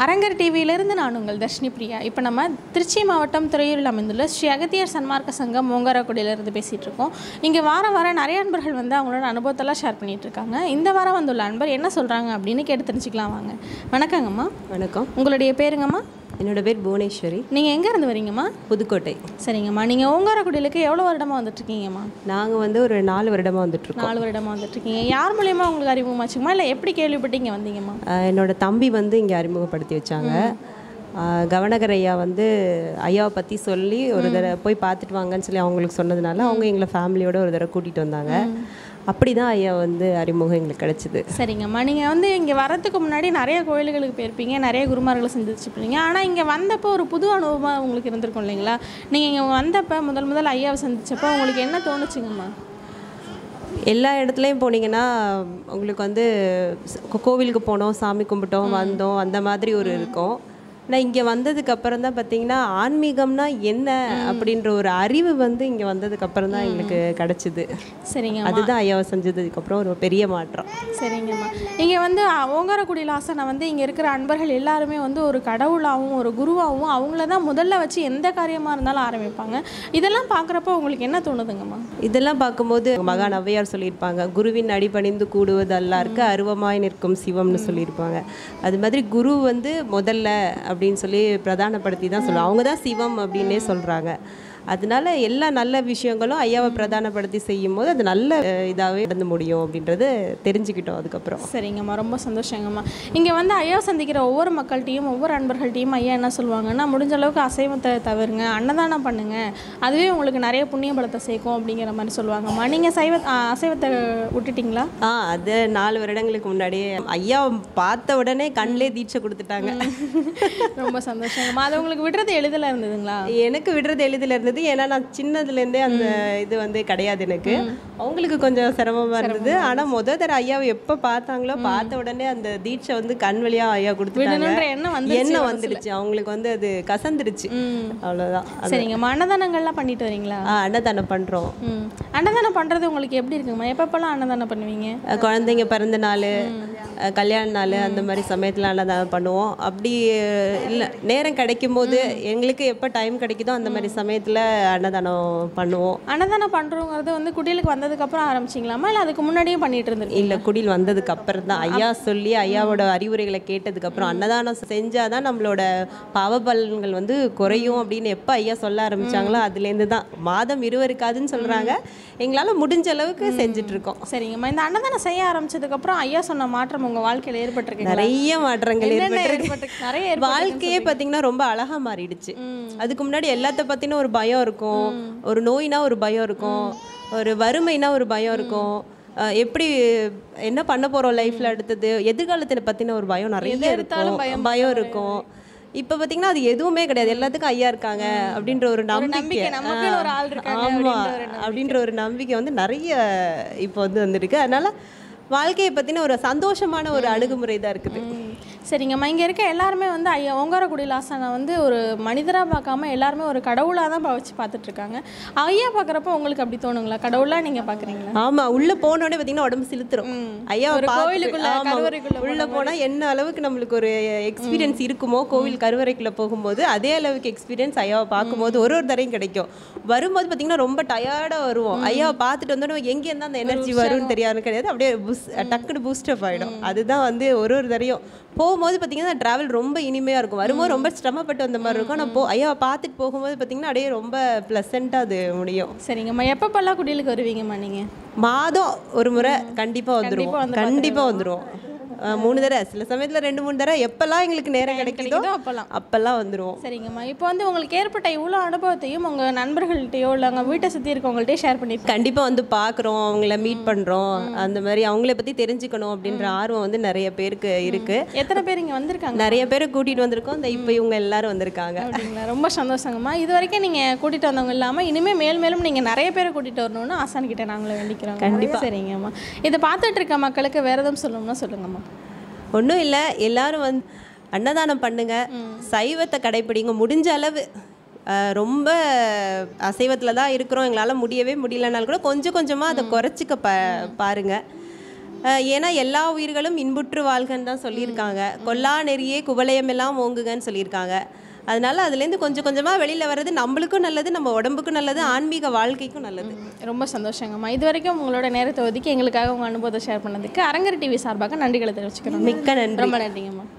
அரங்கர் டிவியிலிருந்து நான் உங்கள் தர்ஷினி பிரியா இப்போ நம்ம திருச்சி மாவட்டம் துறையூரில் அமைந்துள்ள ஸ்ரீ அகத்தியர் சன்மார்க்க சங்கம் ஓங்காரக்குடியிலிருந்து பேசிகிட்டு இருக்கோம் இங்கே வாரம் வாரம் நிறைய அன்பர்கள் வந்து அவங்களோட அனுபவத்தெல்லாம் ஷேர் பண்ணிட்டு இருக்காங்க இந்த வாரம் வந்துள்ள அன்பர் என்ன சொல்கிறாங்க அப்படின்னு கேட்டு தெரிஞ்சுக்கலாம் வாங்க வணக்கங்கம்மா வணக்கம் உங்களுடைய பேருங்கம்மா என்னோட பேர் புவனேஸ்வரி நீங்கள் எங்கேருந்து வரீங்கம்மா புதுக்கோட்டை சரிங்கம்மா நீங்கள் ஓங்காரக்குடியிலுக்கு எவ்வளோ வருடமாக வந்துட்டுருக்கீங்கம்மா நாங்கள் வந்து ஒரு நாலு வருடமாக வந்துட்டுருக்கோம் நாலு வருடமாக வந்துட்டுருக்கீங்க யார் மூலியமாக உங்களுக்கு அறிமுகமாச்சுங்கம்மா இல்லை எப்படி கேள்விப்பட்டு இங்கே வந்தீங்கம்மா ஆஹ் என்னோட தம்பி வந்து இங்கே அறிமுகப்படுத்தி வச்சாங்க ஆஹ் கவனகர் ஐயா வந்து ஐயாவை பற்றி சொல்லி ஒரு தடவை போய் பார்த்துட்டு வாங்கன்னு சொல்லி அவங்களுக்கு சொன்னதுனால அவங்க எங்களை ஃபேமிலியோட ஒரு தடவை கூட்டிகிட்டு வந்தாங்க அப்படி தான் ஐயா வந்து அறிமுகம் எங்களுக்கு கிடச்சிது சரிங்கம்மா நீங்கள் வந்து இங்கே வரதுக்கு முன்னாடி நிறைய கோயில்களுக்கு போயிருப்பீங்க நிறைய குருமார்களை சந்திச்சிருப்பீங்க ஆனால் இங்கே வந்தப்போ ஒரு புது அனுபவமாக உங்களுக்கு இருந்திருக்கும் இல்லைங்களா நீங்கள் இங்கே வந்தப்போ முதல் முதல் ஐயாவை சந்திச்சப்போ உங்களுக்கு என்ன தோணுச்சுங்கம்மா எல்லா இடத்துலையும் போனீங்கன்னா உங்களுக்கு வந்து ஸ்- கோ- கோவிலுக்கு போனோம் சாமி கும்பிட்டோம் வந்தோம் அந்த மாதிரி ஒரு இருக்கும் ஆனால் இங்கே வந்ததுக்கு அப்புறம் தான் பார்த்தீங்கன்னா ஆன்மீகம்னா என்ன அப்படின்ற ஒரு அறிவு வந்து இங்கே வந்ததுக்கு அப்புறம் தான் எங்களுக்கு கிடச்சிது சரிங்கம்மா அதுதான் ஐயாவை செஞ்சதுக்கப்புறம் ஒரு பெரிய மாற்றம் சரிங்கம்மா இங்கே வந்து அ- ஓங்காரக்குடி லாசனை வந்து இங்கே இருக்கிற அன்பர்கள் எல்லாருமே வந்து ஒரு கடவுளாகவும் ஒரு குருவாகவும் அவங்கள தான் முதல்ல வச்சு எந்த காரியமாக இருந்தாலும் ஆரம்பிப்பாங்க இதெல்லாம் பார்க்குறப்போ உங்களுக்கு என்ன தோணுதுங்கம்மா இதெல்லாம் பார்க்கும்போது மகான் ஔவையார் சொல்லியிருப்பாங்க குருவின் அடிபணிந்து கூடுவது அல்லாருக்கு அருவமாய் நிற்கும் சிவம்னு சொல்லியிருப்பாங்க அது மாதிரி குரு வந்து முதல்ல அப்படின்னு சொல்லி பிரதானப்படுத்தி தான் சொல்லுவாங்க அவங்க தான் சிவம் அப்படின்னே சொல்கிறாங்க அதனால எல்லா நல்ல விஷயங்களும் ஐயாவை பிரதானப்படுத்தி செய்யும்போது அது நல்ல இதாகவே நடந்து முடியும் அப்படின்றது தெரிஞ்சுக்கிட்டோம் அதுக்கப்புறம் சரிங்கம்மா ரொம்ப சந்தோஷங்கம்மா இங்கே வந்து ஐயா சந்திக்கிற ஒவ்வொரு மக்கள்கிட்டையும் ஒவ்வொரு அன்பர்கள்ட்டையும் ஐயா என்ன சொல்லுவாங்கன்னா முடிஞ்ச அளவுக்கு அசைவத்தை தவிருங்க அன்னதானம் பண்ணுங்க அதுவே உங்களுக்கு நிறைய புண்ணிய பலத்தை சேர்க்கும் அப்படிங்கிற மாதிரி சொல்லுவாங்கம்மா நீங்கள் சைவ ஆ, அசைவத்தை விட்டுட்டீங்களா ஆ அது நாலு வருடங்களுக்கு முன்னாடியே ஐயா பார்த்த உடனே கண்ணிலே தீட்சை கொடுத்துட்டாங்க ரொம்ப சந்தோஷங்கம்மா அது உங்களுக்கு விடுறது எளிதில் இருந்ததுங்களா எனக்கு விடுறது எளிதில் இருந்தது ஏன்னா நான் சின்னதுலேருந்தே அந்த இது வந்து கிடையாது எனக்கு அவங்களுக்கு கொஞ்சம் சிரமமா இருந்தது ஆனா முத தடவை ஐயாவை எப்போ பார்த்தாங்களோ பார்த்த உடனே அந்த தீட்சை வந்து கண் வழியா ஐயா கொடுத்துட்டாங்க விடணுன்ற எண்ணம் வந்து எண்ணம் வந்துடுச்சு அவங்களுக்கு வந்து அது கசந்துருச்சு அவ்வளோதான் சரிங்கம்மா அன்னதானங்கள்லாம் பண்ணிட்டு வரீங்களா அன்னதானம் பண்றோம் ம் அன்னதானம் பண்ணுறது உங்களுக்கு எப்படி இருக்குங்கம்மா எப்பப்பெல்லாம் அன்னதானம் பண்ணுவீங்க அஹ் குழந்தைங்க பிறந்த நாள் அஹ் கல்யாண நாள் அந்த மாதிரி சமயத்தில் அன்னதானம் பண்ணுவோம் அப்படி இல்லை நேரம் கிடைக்கும் போது எங்களுக்கு எப்போ டைம் கிடைக்குதோ அந்த மாதிரி சமயத்தில் அன்னதானம் பண்ணுவோம் அன்னதானம் பண்ணுறோங்கிறது வந்து குடிலுக்கு வந்ததுக்கப்புறம் ஆரம்பிச்சிங்களாமா இல்லை அதுக்கு முன்னாடியே பண்ணிட்டு இருந்திருக்கீங்க இல்லை குடில் வந்ததுக்கு அப்புறம் தான் ஐயா சொல்லி ஐயாவோட அறிவுரைகளை கேட்டதுக்கு அப்புறம் அன்னதானம் செஞ்சாதான் நம்மளோட பாவபலன்கள் வந்து குறையும் அப்படின்னு எப்போ ஐயா சொல்ல ஆரம்பிச்சாங்களோ அதுலேருந்து தான் மாதம் இருவருக்காதுன்னு சொல்றாங்க எங்களால முடிஞ்ச அளவுக்கு செஞ்சுட்டு இருக்கோம் சரிங்கம்மா இந்த அன்னதானம் செய்ய ஆரம்பிச்சதுக்கப்புறம் ஐயா சொன்ன மாற்றம் உங்கள் வாழ்க்கையில் ஏற்பட்டிருக்கு நிறைய மாற்றங்கள் என்னென்ன ஏற்பட்டு ஏற்பட்டிருக்கு? நிறைய ஏற்பட்டிருக்குன்னு வாழ்க்கையே பார்த்தீங்கன்னா ரொம்ப அழகா மாறிடுச்சு அதுக்கு முன்னாடி எல்லாத்த பத்தின ஒரு பயம் இருக்கும் ஒரு நோய்னா ஒரு பயம் இருக்கும் ஒரு வறுமைனா ஒரு பயம் இருக்கும் அஹ் எப்படி என்ன பண்ண போறோம் லைஃப்ல அடுத்தது எதிர்காலத்தை பத்தின ஒரு பயம் நிறைய எடுத்தாலும் இருக்கும் பயம் இருக்கும் இப்போ பார்த்தீங்கன்னா அது எதுவுமே கிடையாது எல்லாத்துக்கும் ஐயா இருக்காங்க அப்படின்ற ஒரு நம்பிக்கை நம்பிக்கை, நமக்குன்னு ஒரு ஆள் இருக்காங்க ஆமா அப்படின்ற ஒரு அப்படின்ற ஒரு நம்பிக்கை வந்து நிறைய இப்போ வந்து வந்திருக்கு அதனால வாழ்க்கையை பத்தின ஒரு சந்தோஷமான ஒரு அணுகுமுறை தான் இருக்குது ம். சரிங்கம்மா இங்கே இருக்க எல்லாருமே வந்து ஐயா ஓங்காரக்குடி லாசனை வந்து ஒரு மனிதராக பார்க்காம எல்லாருமே ஒரு கடவுளாக தான் வச்சு பார்த்துட்டு இருக்காங்க ஐயா பார்க்குறப்ப உங்களுக்கு அப்படி தோணுங்களா கடவுளாக நீங்கள் பார்க்குறீங்களா ஆமா உள்ள போனோடனே பாத்தீங்கன்னா உடம்பு சிலுத்துரும் ஐயா ஒரு கோயிலுக்குள்ள, கருவறைக்குள்ள உள்ள போனா என்ன அளவுக்கு நம்மளுக்கு ஒரு எக்ஸ்பீரியன்ஸ் இருக்குமோ கோவில் கருவறைக்குள்ள போகும்போது அதே அளவுக்கு எக்ஸ்பீரியன்ஸ் ஐயாவை பார்க்கும்போது ஒரு ஒரு தரையும் கிடைக்கும் வரும்போது பாத்தீங்கன்னா ரொம்ப டயர்டா வருவோம் ஐயாவை பார்த்துட்டு வந்தோடனே எங்க இருந்தா அந்த எனர்ஜி வரும்னு தெரியாது கிடையாது அப்படியே புஸ் டக்குனு பூஸ்டப் ஆயிடும் அதுதான் வந்து ஒரு ஒரு தரையும் போகும்போது பாத்தீங்கன்னா டிராவல் ரொம்ப இனிமையா இருக்கும் வரும்போது ரொம்ப சிரமப்பட்டு வந்த மாதிரி இருக்கும் ஆனா போ ஐயாவை பார்த்துட்டு போகும்போது பாத்தீங்கன்னா அப்படியே ரொம்ப ப்ளசண்டா அது முடியும் சரிங்கம்மா எப்பப்பெல்லாம் குடிலுக்கு வருவீங்கம்மா நீங்கள் மாதம் ஒரு முறை கண்டிப்பா வந்துருவோம் வந்து கண்டிப்பா வந்துருவோம் அஹ் மூணு தடவை சில சமயத்துல ரெண்டு மூணு தடவை எப்பெல்லாம் எங்களுக்கு நேரம் கிடைக்குதோ கிடைக்குதோ அப்போல்லாம் அப்பெல்லாம் வந்துருவோம் சரிங்கம்மா இப்போ வந்து உங்களுக்கு ஏற்பட்ட இவ்வளோ அனுபவத்தையும் உங்கள் நண்பர்கள்ட்டையோ இல்லை உங்கள் வீட்டை சுற்றி இருக்கவங்கள்ட்டே ஷேர் பண்ணியிருக்கேன் கண்டிப்பா வந்து பார்க்குறோம் அவங்கள மீட் பண்றோம் அந்த மாதிரி அவங்கள பத்தி தெரிஞ்சுக்கணும் அப்படின்ற ஆர்வம் வந்து நிறைய பேருக்கு இருக்கு எத்தனை பேர் இங்கே வந்திருக்காங்க நிறைய பேரை கூட்டிட்டு வந்திருக்கோம் இந்த இப்போ இவங்க எல்லாரும் வந்திருக்காங்க அப்படிங்களா ரொம்ப சந்தோஷங்கம்மா இது வரைக்கும் நீங்கள் கூட்டிகிட்டு வந்தவங்க இல்லாமல் இனிமேல் மேல் மேலும் நீங்கள் நிறைய பேரை கூட்டிகிட்டு வரணும்னு ஆசான் கிட்ட நாங்களும் வேண்டிக்கிறோம் கண்டிப்பா. சரிங்கம்மா இதை பார்த்துட்டு இருக்க மக்களுக்கு வேறு எதுவும் சொல்லணும்னா சொல்லுங்கம்மா ஒன்றும் இல்லை எல்லாரும் வந்து அன்னதானம் பண்ணுங்க சைவத்தை கடைப்பிடிங்க முடிஞ்ச அளவு அஹ், ரொம்ப அசைவத்தில் தான் இருக்கிறோம் எங்களால் முடியவே முடியலனாலும் கூட கொஞ்சம் கொஞ்சமாக அதை குறைச்சிக்க ப பாருங்க அஹ், ஏன்னா எல்லா உயிர்களும் இன்புற்று வாழ்கன்னு தான் சொல்லியிருக்காங்க கொல்லா நெறியே குவலயம் எல்லாம் ஓங்குகன்னு சொல்லியிருக்காங்க அதனால அதுலேருந்து கொஞ்சம் கொஞ்சமாக வெளியில் வர்றது நம்மளுக்கும் நல்லது நம்ம உடம்புக்கும் நல்லது ஆன்மீக வாழ்க்கைக்கும் நல்லது ரொம்ப சந்தோஷங்கம்மா இது வரைக்கும் உங்களோட நேரத்தை ஒதுக்கி எங்களுக்காக உங்கள் அனுபவத்தை ஷேர் பண்ணதுக்கு அரங்கர் டிவி சார்பாக நன்றிகளை தெரிவிச்சுக்கிறோம் மிக்க நன்றி ரொம்ப நன்றிங்கம்மா